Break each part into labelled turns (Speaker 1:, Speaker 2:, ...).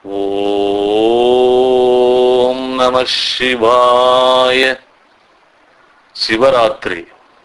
Speaker 1: ஓம் நம சிவாய சிவராத்திரி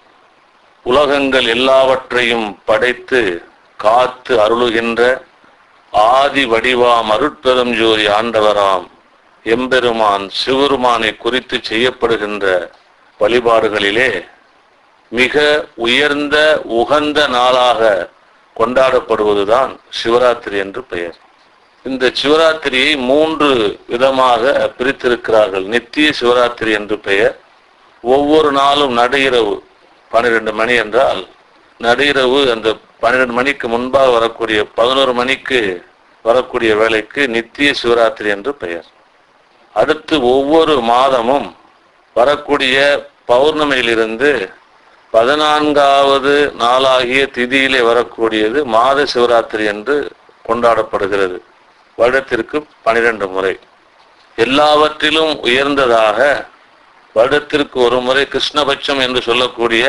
Speaker 1: உலகங்கள் எல்லாவற்றையும் படைத்து காத்து அருளுகின்ற ஆதி வடிவாம் அருட்பெரும் ஜோதி ஆண்டவராம் எம்பெருமான் சிவருமானை குறித்து செய்யப்படுகின்ற வழிபாடுகளிலே மிக உயர்ந்த உகந்த நாளாக கொண்டாடப்படுவதுதான் சிவராத்திரி என்று பெயர் இந்த சிவராத்திரியை மூன்று விதமாக பிரித்திருக்கிறார்கள் நித்திய சிவராத்திரி என்று பெயர் ஒவ்வொரு நாளும் நடு இரவு பன்னிரெண்டு மணி என்றால் நடு இரவு அந்த பன்னிரெண்டு மணிக்கு முன்பாக வரக்கூடிய பதினோரு மணிக்கு வரக்கூடிய வேலைக்கு நித்திய சிவராத்திரி என்று பெயர் அடுத்து ஒவ்வொரு மாதமும் வரக்கூடிய பௌர்ணமியிலிருந்து பதினான்காவது நாளாகிய திதியிலே வரக்கூடியது மாத சிவராத்திரி என்று கொண்டாடப்படுகிறது வருடத்திற்கு பனிரெண்டு முறை எல்லாவற்றிலும் உயர்ந்ததாக வருடத்திற்கு ஒரு முறை கிருஷ்ணபட்சம் என்று சொல்லக்கூடிய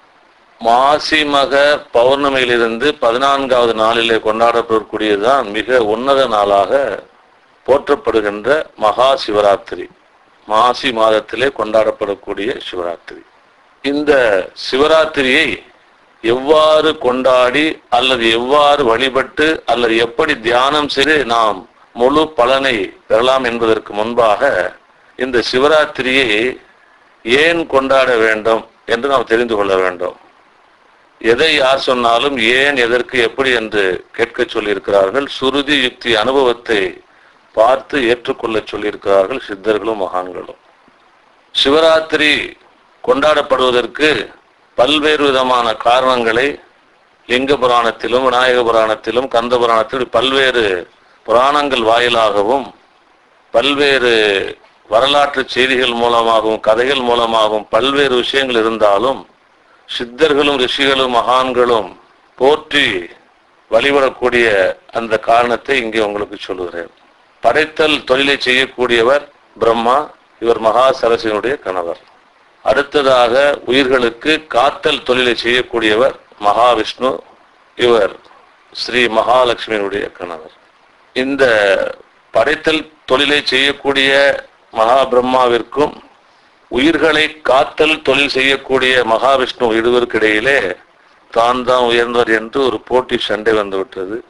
Speaker 1: மாசி மக பௌர்ணமியிலிருந்து பதினான்காவது நாளிலே கொண்டாடப்படக்கூடியதுதான் மிக உன்னத நாளாக போற்றப்படுகின்ற மகா சிவராத்திரி மாசி மாதத்திலே கொண்டாடப்படக்கூடிய சிவராத்திரி இந்த சிவராத்திரியை எவ்வாறு கொண்டாடி அல்லது எவ்வாறு வழிபட்டு அல்லது எப்படி தியானம் செய்து நாம் முழு பலனை பெறலாம் என்பதற்கு முன்பாக இந்த சிவராத்திரியை ஏன் கொண்டாட வேண்டும் என்று நாம் தெரிந்து கொள்ள வேண்டும் எதை யார் சொன்னாலும் ஏன் எதற்கு எப்படி என்று கேட்க சொல்லியிருக்கிறார்கள் சுருதி யுக்தி அனுபவத்தை பார்த்து ஏற்றுக்கொள்ள சொல்லியிருக்கிறார்கள் சித்தர்களும் மகான்களும் சிவராத்திரி கொண்டாடப்படுவதற்கு பல்வேறு விதமான காரணங்களை லிங்க புராணத்திலும் விநாயக புராணத்திலும் கந்த புராணத்திலும் பல்வேறு புராணங்கள் வாயிலாகவும் பல்வேறு வரலாற்று செய்திகள் மூலமாகவும் கதைகள் மூலமாகவும் பல்வேறு விஷயங்கள் இருந்தாலும் சித்தர்களும் ரிஷிகளும் மகான்களும் போற்றி வழிபடக்கூடிய அந்த காரணத்தை இங்கே உங்களுக்கு சொல்லுகிறேன் படைத்தல் தொழிலை செய்யக்கூடியவர் பிரம்மா இவர் மகா சரசினுடைய கணவர் அடுத்ததாக உயிர்களுக்கு காத்தல் தொழிலை செய்யக்கூடியவர் மகாவிஷ்ணு இவர் ஸ்ரீ மகாலட்சுமியினுடைய கணவர் இந்த படைத்தல் தொழிலை செய்யக்கூடிய மகா பிரம்மாவிற்கும் உயிர்களை காத்தல் தொழில் செய்யக்கூடிய மகாவிஷ்ணு இருவருக்கிடையிலே தான் தான் உயர்ந்தவர் என்று ஒரு போட்டி சண்டை வந்துவிட்டது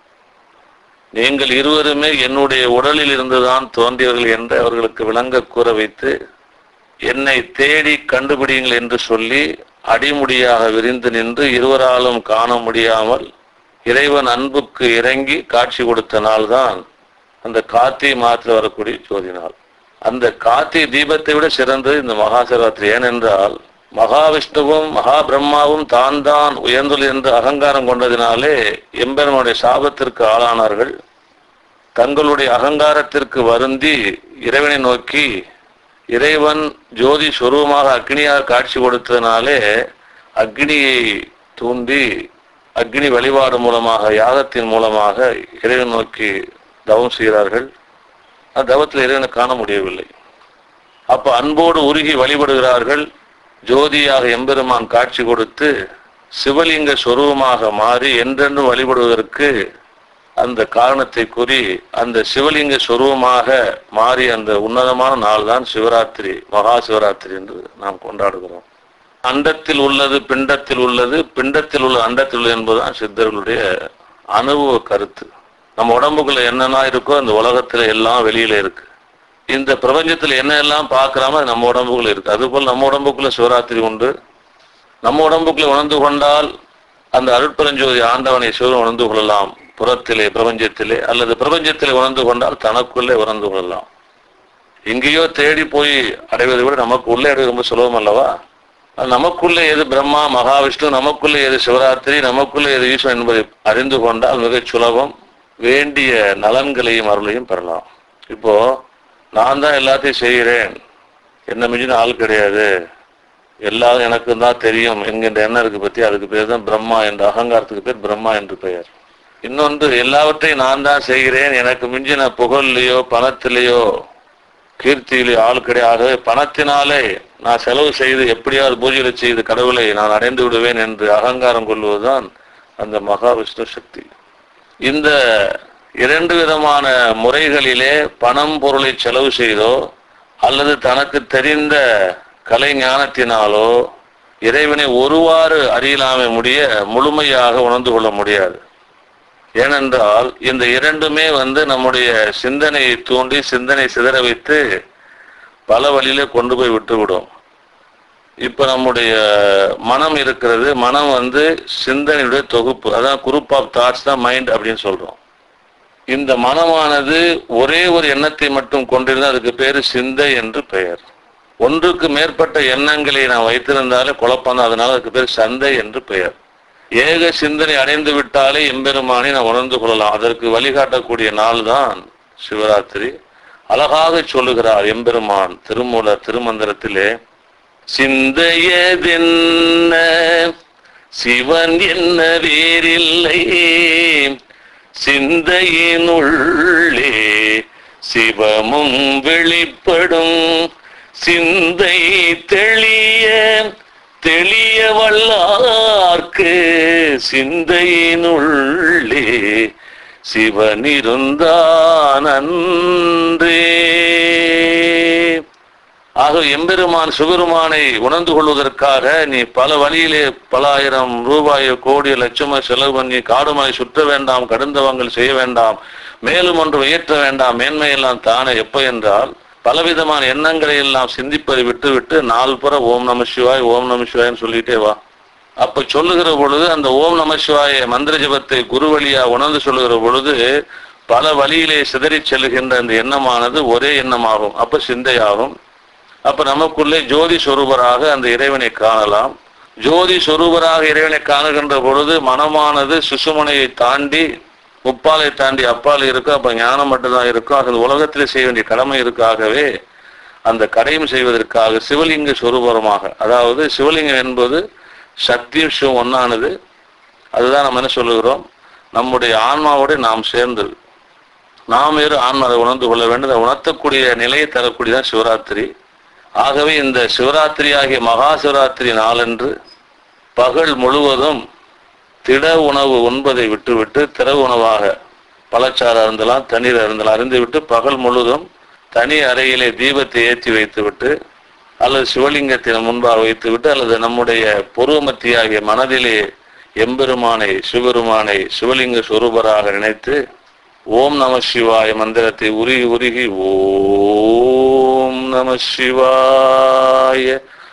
Speaker 1: நீங்கள் இருவருமே என்னுடைய உடலில் இருந்துதான் தோன்றியவர்கள் என்று அவர்களுக்கு விளங்க கூற வைத்து என்னை தேடி கண்டுபிடியுங்கள் என்று சொல்லி அடிமுடியாக விரிந்து நின்று இருவராலும் காண முடியாமல் இறைவன் அன்புக்கு இறங்கி காட்சி கொடுத்த நாள்தான் அந்த கார்த்திகை மாதத்தில் வரக்கூடிய ஜோதி நாள் அந்த கார்த்திகை தீபத்தை விட சிறந்தது இந்த மகா சிவராத்திரி ஏனென்றால் மகாவிஷ்ணுவும் மகா பிரம்மாவும் தான் தான் உயர்ந்துள்ள என்று அகங்காரம் கொண்டதினாலே எம்பெருமானுடைய சாபத்திற்கு ஆளானார்கள் தங்களுடைய அகங்காரத்திற்கு வருந்தி இறைவனை நோக்கி இறைவன் ஜோதி சொரூபமாக அக்னியாக காட்சி கொடுத்ததினாலே அக்னியை தூண்டி அக்னி வழிபாடு மூலமாக யாகத்தின் மூலமாக இறைவன் நோக்கி தவம் செய்கிறார்கள் அந்த தவத்தில் இறைவனை காண முடியவில்லை அப்ப அன்போடு உருகி வழிபடுகிறார்கள் ஜோதியாக எம்பெருமான் காட்சி கொடுத்து சிவலிங்க சொரூபமாக மாறி என்றென்றும் வழிபடுவதற்கு அந்த காரணத்தை கூறி அந்த சிவலிங்க சொரூபமாக மாறி அந்த உன்னதமான நாள் தான் சிவராத்திரி மகா சிவராத்திரி என்று நாம் கொண்டாடுகிறோம் அண்டத்தில் உள்ளது பிண்டத்தில் உள்ளது பிண்டத்தில் உள்ள அண்டத்தில் உள்ளது என்பதுதான் சித்தர்களுடைய அனுபவ கருத்து நம்ம உடம்புக்குள்ள என்னென்ன இருக்கோ அந்த உலகத்துல எல்லாம் வெளியில இருக்கு இந்த பிரபஞ்சத்துல என்ன எல்லாம் பார்க்கலாமோ அது நம்ம உடம்புக்குள்ள இருக்கு அதுபோல் நம்ம உடம்புக்குள்ள சிவராத்திரி உண்டு நம்ம உடம்புக்குள்ள உணர்ந்து கொண்டால் அந்த அருட்பெருஞ்சோதி ஆண்டவனை சிவன் உணர்ந்து கொள்ளலாம் புறத்திலே பிரபஞ்சத்திலே அல்லது பிரபஞ்சத்திலே உணர்ந்து கொண்டால் தனக்குள்ளே உணர்ந்து கொள்ளலாம் எங்கேயோ தேடி போய் அடைவதை விட நமக்கு உள்ளே அடைவது ரொம்ப சுலபம் அல்லவா நமக்குள்ளே எது பிரம்மா மகாவிஷ்ணு நமக்குள்ளே எது சிவராத்திரி நமக்குள்ளே எது ஈஸ்வரன் என்பதை அறிந்து கொண்டால் மிகச் சுலபம் வேண்டிய நலன்களையும் அருளையும் பெறலாம் இப்போ நான் தான் எல்லாத்தையும் செய்கிறேன் என்ன மிஞ்சின ஆள் கிடையாது எல்லாரும் எனக்கு தான் தெரியும் என்கின்ற எண்ணம் இருக்கு பத்தி அதுக்கு பேர் தான் பிரம்மா என்ற அகங்காரத்துக்கு பேர் பிரம்மா என்று பெயர் இன்னொன்று எல்லாவற்றையும் நான் தான் செய்கிறேன் எனக்கு மிஞ்சின புகழ்லையோ பணத்திலேயோ கீர்த்தியிலே ஆள் கிடையாது பணத்தினாலே நான் செலவு செய்து எப்படியாவது பூஜைகளை செய்து கடவுளை நான் அடைந்து விடுவேன் என்று அகங்காரம் கொள்வதுதான் அந்த மகாவிஷ்ணு சக்தி இந்த இரண்டு விதமான முறைகளிலே பணம் பொருளை செலவு செய்தோ அல்லது தனக்கு தெரிந்த கலை ஞானத்தினாலோ இறைவனை ஒருவாறு அறியலாமே முடிய முழுமையாக உணர்ந்து கொள்ள முடியாது ஏனென்றால் இந்த இரண்டுமே வந்து நம்முடைய சிந்தனையை தூண்டி சிந்தனை சிதற வைத்து பல வழியில கொண்டு போய் விட்டுவிடும் இப்ப நம்முடைய மனம் இருக்கிறது மனம் வந்து சிந்தனையுடைய தொகுப்பு அதான் குரூப் ஆஃப் தாட்ஸ் தான் மைண்ட் அப்படின்னு சொல்றோம் இந்த மனமானது ஒரே ஒரு எண்ணத்தை மட்டும் கொண்டிருந்தால் அதுக்கு பேரு சிந்தை என்று பெயர் ஒன்றுக்கு மேற்பட்ட எண்ணங்களை நான் வைத்திருந்தாலே குழப்பம் தான் அதனால அதுக்கு பேர் சந்தை என்று பெயர் ஏக சிந்தனை அடைந்து விட்டாலே எம்பெருமானை நான் உணர்ந்து கொள்ளலாம் அதற்கு வழிகாட்டக்கூடிய நாள் தான் சிவராத்திரி அழகாக சொல்லுகிறார் எம்பெருமான் திருமூலர் திருமந்திரத்திலே சிந்தையதென்ன சிவன் என்ன வேறில்லை சிந்தையினுள்ளே சிவமும் வெளிப்படும் சிந்தை தெளிய தெளிய வல்லார்க்கு சிந்தையினுள்ளே சிவனிருந்தான் அன்றே ஆக எம்பெருமான் சிவபெருமானை உணர்ந்து கொள்வதற்காக நீ பல வழியிலே பல ஆயிரம் ரூபாயோ கோடியோ லட்சமோ செலவு பண்ணி காடுமலை சுற்ற வேண்டாம் கடுந்தவங்கள் செய்ய வேண்டாம் மேலும் ஒன்று உயர்த்த வேண்டாம் மேன்மையெல்லாம் தானே எப்ப என்றால் பலவிதமான எண்ணங்களை எல்லாம் சிந்திப்பதை விட்டுவிட்டு நாள் புற ஓம் நம சிவாய் ஓம் நம சிவாய்னு சொல்லிட்டே வா அப்ப சொல்லுகிற பொழுது அந்த ஓம் நம சிவாய மந்திர ஜபத்தை குரு வழியா உணர்ந்து சொல்லுகிற பொழுது பல வழியிலே சிதறி செல்லுகின்ற அந்த எண்ணமானது ஒரே எண்ணமாகும் அப்ப சிந்தையாகும் அப்ப நமக்குள்ளே ஜோதி சொரூபராக அந்த இறைவனை காணலாம் ஜோதி சொரூபராக இறைவனை காணுகின்ற பொழுது மனமானது சுசுமனையை தாண்டி முப்பாலை தாண்டி அப்பால் இருக்கும் அப்ப ஞானம் மட்டும்தான் இருக்கும் அது உலகத்தில் செய்ய வேண்டிய கடமை இருக்காகவே அந்த கடையும் செய்வதற்காக சிவலிங்க சொரூபரமாக அதாவது சிவலிங்கம் என்பது சக்தியும் சிவம் ஒன்னானது அதுதான் நம்ம என்ன சொல்லுகிறோம் நம்முடைய ஆன்மாவோடு நாம் சேர்ந்தது நாம் வேறு ஆன்மா அதை உணர்ந்து கொள்ள வேண்டும் அதை உணர்த்தக்கூடிய நிலையை தரக்கூடியதான் சிவராத்திரி ஆகவே இந்த சிவராத்திரி ஆகிய மகா சிவராத்திரி நாளன்று பகல் முழுவதும் திட உணவு உண்பதை விட்டுவிட்டு திற உணவாக பழச்சாறு அருந்தலாம் தண்ணீர் அருந்தலாம் அருந்துவிட்டு பகல் முழுவதும் தனி அறையிலே தீபத்தை ஏற்றி வைத்துவிட்டு அல்லது சிவலிங்கத்தின் முன்பாக வைத்துவிட்டு அல்லது நம்முடைய பொருவமத்தியாகிய மனதிலே எம்பெருமானை சிவபெருமானை சிவலிங்க சொரூபராக நினைத்து ஓம் நம சிவாய மந்திரத்தை உருகி உருகி ஓம் நம சிவாய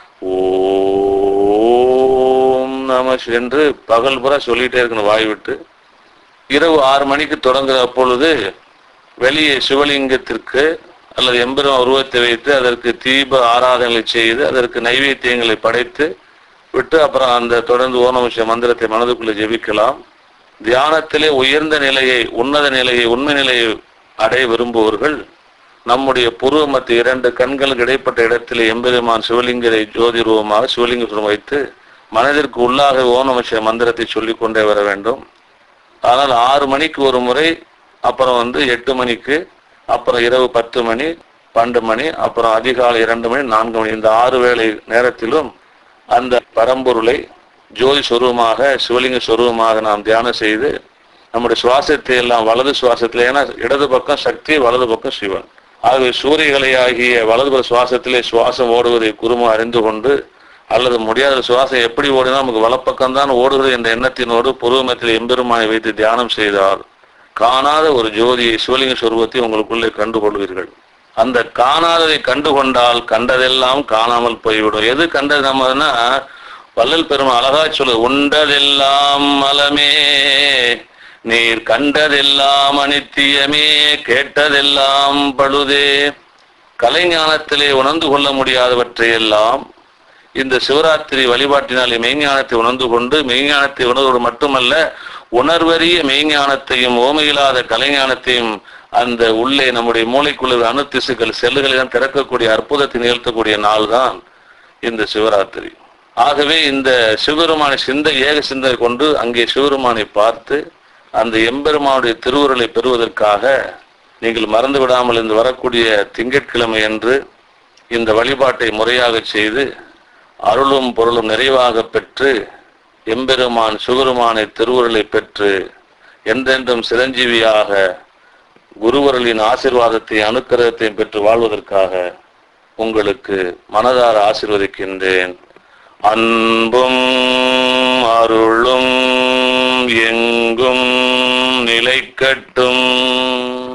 Speaker 1: ஓம் நம சி- என்று பகல் புற சொல்லிட்டே இருக்கணும் வாய் விட்டு இரவு ஆறு மணிக்கு தொடங்குற பொழுது வெளியே சிவலிங்கத்திற்கு அல்லது எம்பெரும் உருவத்தை வைத்து அதற்கு தீப ஆராதனை செய்து அதற்கு நைவேத்தியங்களை படைத்து விட்டு அப்புறம் அந்த தொடர்ந்து ஓனமச மந்திரத்தை மனதுக்குள்ள ஜெபிக்கலாம் தியானத்திலே உயர்ந்த நிலையை உன்னத நிலையை உண்மை நிலையை அடைய விரும்புவர்கள் நம்முடைய புருவ மத்திய இரண்டு கண்களுக்கு இடைப்பட்ட இடத்திலே எம்பெருமான் சிவலிங்கரை ஜோதி ரூபமாக சிவலிங்க சுரம் வைத்து மனதிற்கு உள்ளாக ஓனமச மந்திரத்தை சொல்லிக் கொண்டே வர வேண்டும் ஆனால் ஆறு மணிக்கு ஒரு முறை அப்புறம் வந்து எட்டு மணிக்கு அப்புறம் இரவு பத்து மணி பன்னெண்டு மணி அப்புறம் அதிகாலை இரண்டு மணி நான்கு மணி இந்த ஆறு வேளை நேரத்திலும் அந்த பரம்பொருளை ஜோதி சொரூபமாக சிவலிங்க சொரூபமாக நாம் தியானம் செய்து நம்முடைய சுவாசத்தை எல்லாம் வலது சுவாசத்தில் ஏன்னா இடது பக்கம் சக்தி வலது பக்கம் சிவன் ஆகவே சூரியகளை ஆகிய வலதுபுற சுவாசத்திலே சுவாசம் ஓடுவதை குருமா அறிந்து கொண்டு அல்லது முடியாத சுவாசம் எப்படி ஓடினா நமக்கு வலப்பக்கம் தான் ஓடுகிறது என்ற எண்ணத்தினோடு புருவமத்தில் எம்பெருமானை வைத்து தியானம் செய்தால் காணாத ஒரு ஜோதியை சிவலிங்க சொருவத்தை உங்களுக்குள்ளே கண்டுகொள்வீர்கள் அந்த காணாததை கண்டுகொண்டால் கண்டதெல்லாம் காணாமல் போய்விடும் எது கண்டது நம்மனா வள்ளல் பெருமா அழகா சொல்லு உண்டதெல்லாம் மலமே நீர் கண்டதெல்லாம் அனித்தியமே கேட்டதெல்லாம் பழுதே கலைஞானத்திலே உணர்ந்து கொள்ள முடியாதவற்றையெல்லாம் இந்த சிவராத்திரி வழிபாட்டினாலே மெய்ஞானத்தை உணர்ந்து கொண்டு மெய்ஞானத்தை உணர்வோடு மட்டுமல்ல உணர்வறிய மெய்ஞானத்தையும் ஓமையில்லாத கலைஞானத்தையும் அந்த உள்ளே நம்முடைய மூளைக்குள்ள அணு திசுக்கள் செல்லுகளை தான் திறக்கக்கூடிய அற்புதத்தை நிகழ்த்தக்கூடிய நாள் தான் இந்த சிவராத்திரி ஆகவே இந்த சிவபெருமானை சிந்தை ஏக சிந்தை கொண்டு அங்கே சிவபெருமானை பார்த்து அந்த எம்பெருமானுடைய திருவுருளை பெறுவதற்காக நீங்கள் மறந்து விடாமல் இந்த வரக்கூடிய திங்கட்கிழமை அன்று இந்த வழிபாட்டை முறையாக செய்து அருளும் பொருளும் நிறைவாக பெற்று எம்பெருமான் சிவபெருமானை திருவுருளை பெற்று என்றென்றும் சிரஞ்சீவியாக குருவர்களின் ஆசிர்வாதத்தை அனுக்கிரகத்தையும் பெற்று வாழ்வதற்காக உங்களுக்கு மனதார ஆசிர்வதிக்கின்றேன் அன்பும் அருளும் எங்கும் நிலைக்கட்டும்